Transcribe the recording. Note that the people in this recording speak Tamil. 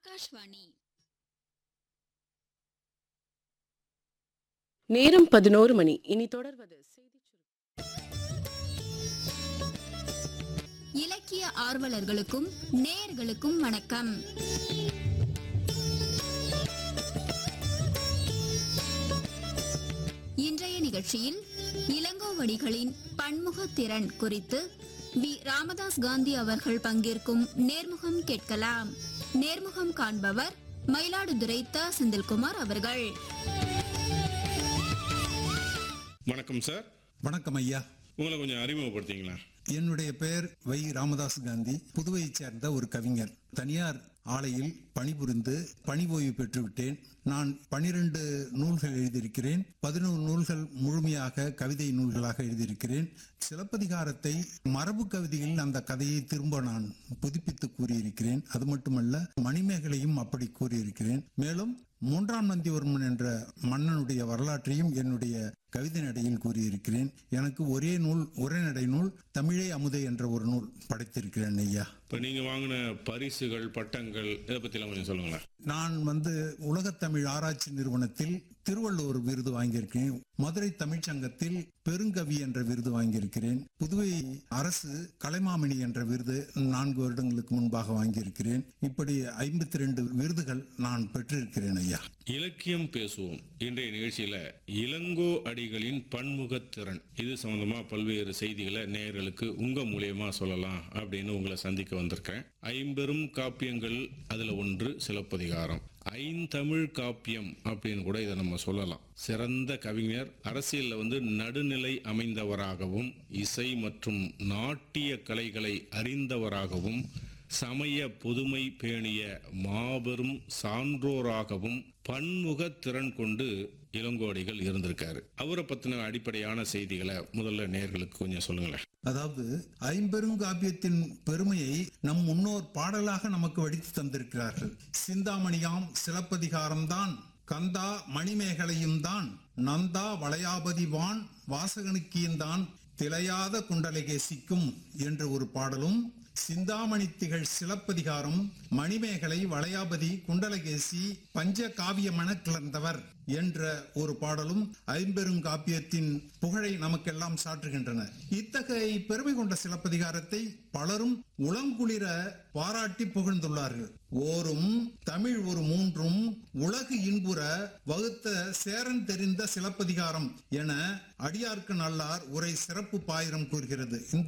ஆகாஷ்வாணி நேரம் பதினோரு மணி இனி தொடர்வது செய்திச் சுருக்கம். இலக்கிய ஆர்வலர்களுக்கும் நேயர்களுக்கும் வணக்கம் இன்றைய நிகழ்ச்சியில் இளங்கோவடிகளின் பன்முக திறன் குறித்து வி ராமதாஸ் காந்தி அவர்கள் பங்கேற்கும் நேர்முகம் கேட்கலாம் நேர்முகம் காண்பவர் மயிலாடுதுறை த செந்தில்குமார் அவர்கள் வணக்கம் சார் வணக்கம் ஐயா உங்களை கொஞ்சம் அறிமுகப்படுத்திங்களா என்னுடைய பெயர் வை ராமதாஸ் காந்தி புதுவையைச் சேர்ந்த ஒரு கவிஞர் தனியார் ஆலையில் பணிபுரிந்து பணி ஓய்வு பெற்றுவிட்டேன் நான் பனிரெண்டு நூல்கள் எழுதியிருக்கிறேன் பதினோரு நூல்கள் முழுமையாக கவிதை நூல்களாக எழுதியிருக்கிறேன் சிலப்பதிகாரத்தை மரபு கவிதையில் அந்த கதையை திரும்ப நான் புதுப்பித்து கூறியிருக்கிறேன் அது மட்டுமல்ல மணிமேகலையும் அப்படி கூறியிருக்கிறேன் மேலும் மூன்றாம் நந்திவர்மன் என்ற மன்னனுடைய வரலாற்றையும் என்னுடைய கவிதை நடையில் கூறியிருக்கிறேன் எனக்கு ஒரே நூல் உரைநடை நூல் தமிழே அமுதை என்ற ஒரு நூல் படைத்திருக்கிறேன் ஐயா இப்போ நீங்கள் வாங்கின பரிசுகள் பட்டங்கள் இதை பற்றிலாம் கொஞ்சம் சொல்லுங்களேன் நான் வந்து உலகத்தமிழ் ஆராய்ச்சி நிறுவனத்தில் திருவள்ளுவர் விருது வாங்கியிருக்கிறேன் மதுரை தமிழ்ச்சங்கத்தில் பெருங்கவி என்ற விருது வாங்கியிருக்கிறேன் புதுவை அரசு கலைமாமணி என்ற விருது நான்கு வருடங்களுக்கு முன்பாக வாங்கியிருக்கிறேன் இப்படி ஐம்பத்தி ரெண்டு விருதுகள் நான் பெற்றிருக்கிறேன் ஐயா இலக்கியம் பேசுவோம் இன்றைய நிகழ்ச்சியில் இளங்கோ அடிகளின் பன்முகத்திறன் இது சம்பந்தமா பல்வேறு செய்திகளை நேயர்களுக்கு உங்க மூலியமா சொல்லலாம் அப்படின்னு உங்களை சந்திக்க வந்திருக்கேன் ஐம்பெரும் காப்பியங்கள் அதுல ஒன்று சிலப்பதிகாரம் ஐந்தமிழ் காப்பியம் அப்படின்னு கூட இதை நம்ம சொல்லலாம் சிறந்த கவிஞர் அரசியல்ல வந்து நடுநிலை அமைந்தவராகவும் இசை மற்றும் நாட்டிய கலைகளை அறிந்தவராகவும் சமய புதுமை பேணிய மாபெரும் சான்றோராகவும் பன்முக திறன் கொண்டு இளங்கோடிகள் இருந்திருக்காரு அவரை பத்தின அடிப்படையான செய்திகளை முதல்ல நேர்களுக்கு கொஞ்சம் சொல்லுங்களேன் அதாவது ஐம்பெருங்காப்பியத்தின் பெருமையை நம் முன்னோர் பாடலாக நமக்கு வடித்து தந்திருக்கிறார்கள் சிந்தாமணியாம் சிலப்பதிகாரம் தான் கந்தா மணிமேகலையும் தான் நந்தா வளையாபதி வான் வாசகனுக்கியந்தான் திளையாத குண்டலகேசிக்கும் என்ற ஒரு பாடலும் சிந்தாமணி திகழ் சிலப்பதிகாரம் மணிமேகலை வளையாபதி குண்டலகேசி பஞ்ச காவியமென கிளர்ந்தவர் என்ற ஒரு பாடலும் ஐம்பெருங்காப்பியத்தின் புகழை நமக்கெல்லாம் சாற்றுகின்றன இத்தகைய பெருமை கொண்ட சிலப்பதிகாரத்தை பலரும் உளங்குளிர பாராட்டி புகழ்ந்துள்ளார்கள் ஓரும் தமிழ் ஒரு மூன்றும் உலகு இன்புற வகுத்த சேரன் தெரிந்த சிலப்பதிகாரம் என அடியார்க்கு நல்லார் உரை சிறப்பு பாயிரம் கூறுகிறது இந்த